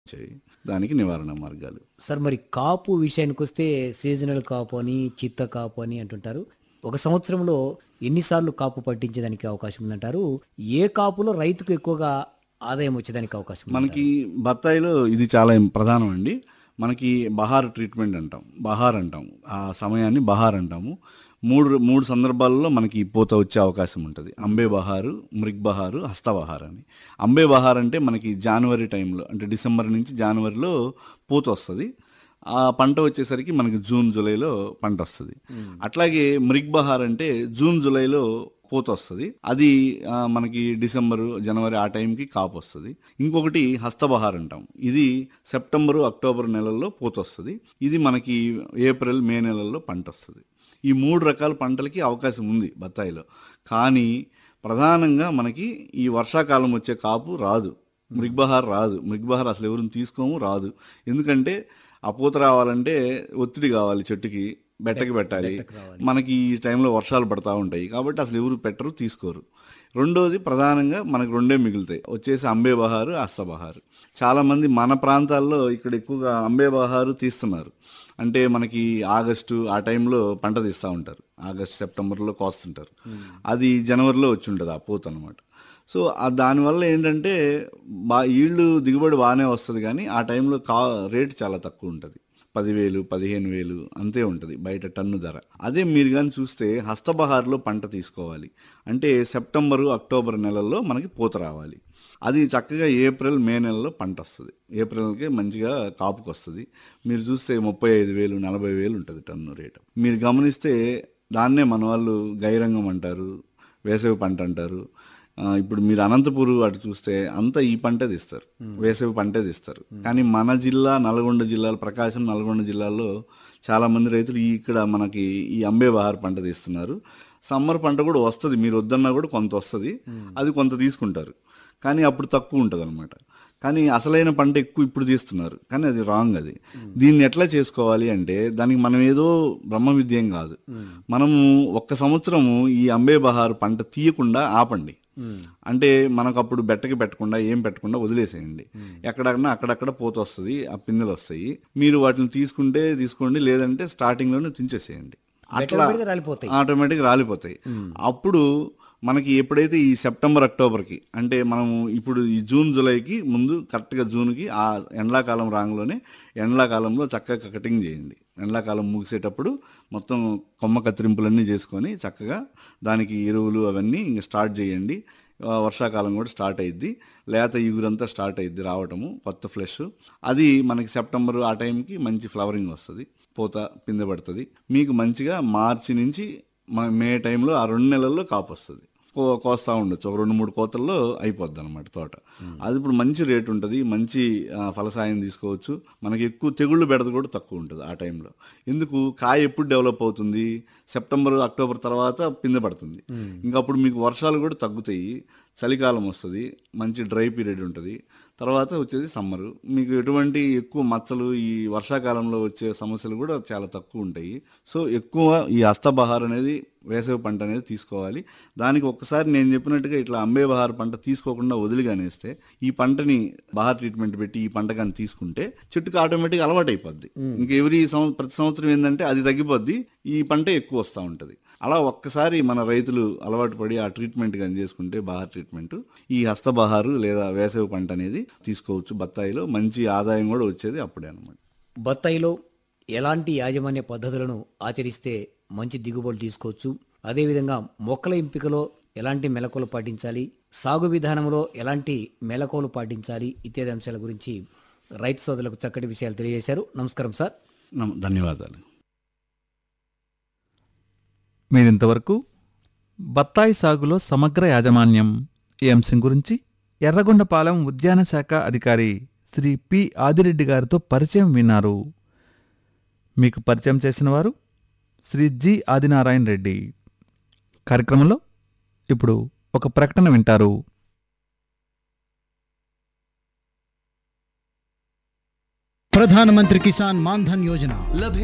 వచ్చాయి దానికి నివారణ మార్గాలు సార్ మరి కాపు విషయానికి వస్తే సీజనల్ కాపు అని చిత్త కాపు అని అంటుంటారు ఒక సంవత్సరంలో ఎన్నిసార్లు కాపు పట్టించేదానికి అవకాశం ఉందంటారు ఏ కాపులో రైతుకు ఎక్కువగా ఆదాయం వచ్చేదానికి అవకాశం ఉంది? మనకి బత్తాయిలో ఇది చాలా ఇం- ప్రధానం అండి మనకి బహార్ ట్రీట్మెంట్ అంటాం బహార్ అంటాం ఆ సమయాన్ని బహార్ అంటాము మూడు మూడు సందర్భాల్లో మనకి ఈ పూత వచ్చే అవకాశం ఉంటుంది అంబే బహారు మృగ్ బహారు హస్త బహార్ అని అంబే బహార్ అంటే మనకి జనవరి టైంలో అంటే డిసెంబర్ నుంచి జనవరిలో పూత వస్తుంది ఆ పంట వచ్చేసరికి మనకి జూన్ జూలైలో పంట వస్తుంది అట్లాగే మృగ్ బహార్ అంటే జూన్ జూలైలో పూత వస్తుంది అది ఆ, మనకి డిసెంబరు జనవరి ఆ టైంకి కాపు వస్తుంది ఇంకొకటి హస్తబహార్ అంటాం ఇది సెప్టెంబరు అక్టోబర్ నెలల్లో పూత వస్తుంది ఇది మనకి ఏప్రిల్ మే నెలల్లో పంట వస్తుంది ఈ మూడు రకాల పంటలకి అవకాశం ఉంది బత్తాయిలో కానీ ప్రధానంగా మనకి ఈ వర్షాకాలం వచ్చే కాపు రాదు మృగ్బహార్ రాదు మృగ్బహార్ అసలు ఎవరిని తీసుకోము రాదు ఎందుకంటే ఆ పూత రావాలంటే ఒత్తిడి కావాలి చెట్టుకి బెట్టకి పెట్టాలి మనకి ఈ టైంలో వర్షాలు పడతా ఉంటాయి కాబట్టి అసలు ఎవరు పెట్టరు తీసుకోరు రెండోది ప్రధానంగా మనకు రెండే మిగులుతాయి వచ్చేసి అంబే బహారు అస్తబహారు చాలా మంది మన ప్రాంతాల్లో ఇక్కడ ఎక్కువగా అంబే బహారు తీస్తున్నారు అంటే మనకి ఆగస్టు ఆ టైంలో పంట తీస్తూ ఉంటారు ఆగస్ట్ సెప్టెంబర్లో కోస్తుంటారు అది జనవరిలో వచ్చి ఉంటుంది ఆ పూత అనమాట సో ఆ దానివల్ల ఏంటంటే బా ఈళ్ళు దిగుబడి బాగానే వస్తుంది కానీ ఆ టైంలో కా రేటు చాలా తక్కువ ఉంటుంది పదివేలు పదిహేను వేలు అంతే ఉంటుంది బయట టన్ను ధర అదే మీరు కానీ చూస్తే హస్తబహార్లో పంట తీసుకోవాలి అంటే సెప్టెంబరు అక్టోబర్ నెలల్లో మనకి పూత రావాలి అది చక్కగా ఏప్రిల్ మే నెలలో పంట వస్తుంది ఏప్రిల్కే మంచిగా కాపుకి వస్తుంది మీరు చూస్తే ముప్పై ఐదు వేలు నలభై వేలు ఉంటుంది టన్ను రేటు మీరు గమనిస్తే దాన్నే మన వాళ్ళు గైరంగం అంటారు వేసవి పంట అంటారు ఆ, ఇప్పుడు మీరు అనంతపూర్ అటు చూస్తే అంతా ఈ పంటే తీస్తారు వేసవి పంటే తీస్తారు కానీ మన జిల్లా నల్గొండ జిల్లాలో ప్రకాశం నల్గొండ జిల్లాలో చాలా మంది రైతులు ఈ ఇక్కడ మనకి ఈ అంబే బహార్ పంట తీస్తున్నారు సమ్మర్ పంట కూడా వస్తుంది మీరు వద్దన్నా కూడా కొంత వస్తుంది అది కొంత తీసుకుంటారు కానీ అప్పుడు తక్కువ ఉంటుంది అనమాట కానీ అసలైన పంట ఎక్కువ ఇప్పుడు తీస్తున్నారు కానీ అది రాంగ్ అది దీన్ని ఎట్లా చేసుకోవాలి అంటే దానికి మనం ఏదో బ్రహ్మ విద్యం కాదు మనము ఒక్క సంవత్సరము ఈ అంబే బహార్ పంట తీయకుండా ఆపండి అంటే మనకు అప్పుడు బెట్టకి పెట్టకుండా ఏం పెట్టకుండా వదిలేసేయండి ఎక్కడన్నా అక్కడక్కడ పోత వస్తుంది ఆ పిందెలు వస్తాయి మీరు వాటిని తీసుకుంటే తీసుకోండి లేదంటే స్టార్టింగ్ లోనే తుంచేసేయండి అట్లా పెడితే రాలిపోతాయి ఆటోమేటిక్ రాలిపోతాయి అప్పుడు మనకి ఎప్పుడైతే ఈ సెప్టెంబర్ అక్టోబర్కి అంటే మనము ఇప్పుడు ఈ జూన్ జూలైకి ముందు కరెక్ట్గా జూన్కి ఆ ఎండాకాలం రాంగ్లోనే ఎండాకాలంలో చక్కగా కటింగ్ చేయండి ఎండాకాలం ముగిసేటప్పుడు మొత్తం కొమ్మ కత్తిరింపులన్నీ చేసుకొని చక్కగా దానికి ఎరువులు అవన్నీ ఇంక స్టార్ట్ చేయండి ఆ, వర్షాకాలం కూడా స్టార్ట్ అయ్యిద్ది లేత ఇగురంతా స్టార్ట్ అయ్యిద్ది రావటము కొత్త ఫ్లెష్ అది మనకి సెప్టెంబర్ ఆ టైంకి మంచి ఫ్లవరింగ్ వస్తుంది పూత పిందె పడుతుంది మీకు మంచిగా మార్చి నుంచి మ- మే టైంలో ఆ రెండు నెలల్లో కాపు వస్తుంది కో కోస్తా ఉండొచ్చు ఒక రెండు మూడు కోతల్లో అయిపోద్ది అనమాట తోట అది ఇప్పుడు మంచి రేట్ ఉంటుంది మంచి ఆ, ఫలసాయం తీసుకోవచ్చు మనకి ఎక్కువ తెగుళ్ళు బెడద కూడా తక్కువ ఉంటుంది ఆ టైంలో ఎందుకు కాయ ఎప్పుడు డెవలప్ అవుతుంది సెప్టెంబర్ అక్టోబర్ తర్వాత పిందె పడుతుంది ఇంకా అప్పుడు మీకు వర్షాలు కూడా తగ్గుతాయి చలికాలం వస్తుంది మంచి డ్రై పీరియడ్ ఉంటుంది తర్వాత వచ్చేది సమ్మరు మీకు ఎటువంటి ఎక్కువ మచ్చలు ఈ వర్షాకాలంలో వచ్చే సమస్యలు కూడా చాలా తక్కువ ఉంటాయి సో ఎక్కువ ఈ హస్తబహార్ అనేది వేసవి పంట అనేది తీసుకోవాలి దానికి ఒక్కసారి నేను చెప్పినట్టుగా ఇట్లా అంబే బహార్ పంట తీసుకోకుండా వదిలిగానేస్తే ఈ పంటని బహార్ ట్రీట్మెంట్ పెట్టి ఈ పంట కానీ తీసుకుంటే చెట్టుకి ఆటోమేటిక్ అలవాటు అయిపోద్ది ఇంకా ఎవరి సం- ప్రతి సంవత్సరం ఏంటంటే అది తగ్గిపోద్ది ఈ పంట ఎక్కువ వస్తూ ఉంటుంది అలా ఒక్కసారి మన రైతులు అలవాటు పడి ఆ ట్రీట్మెంట్ కానీ చేసుకుంటే బహార్ ట్రీట్మెంట్ ఈ హస్తబహారు లేదా వేసవి పంట అనేది తీసుకోవచ్చు బత్తాయిలో మంచి ఆదాయం కూడా వచ్చేది అప్పుడే అనమాట బత్తాయిలో ఎలాంటి యాజమాన్య పద్ధతులను ఆచరిస్తే మంచి దిగుబడులు తీసుకోవచ్చు అదేవిధంగా మొక్కల ఎంపికలో ఎలాంటి మెలకువలు పాటించాలి సాగు విధానంలో ఎలాంటి మెలకువలు పాటించాలి ఇత్యాది అంశాల గురించి రైతు సోదరులకు చక్కటి విషయాలు తెలియజేశారు నమస్కారం సార్ నమ- ధన్యవాదాలు మీరింతవరకు బత్తాయి సాగులో సమగ్ర యాజమాన్యం ఈ అంశం గురించి ఎర్రగొండపాలెం ఉద్యాన శాఖ అధికారి శ్రీ పి ఆదిరెడ్డి గారితో పరిచయం విన్నారు మీకు పరిచయం చేసిన వారు శ్రీ జి ఆదినారాయణ రెడ్డి కార్యక్రమంలో ఇప్పుడు ఒక ప్రకటన వింటారు ప్రధానమంత్రి కిసాన్ మాన్ధన్ యోజన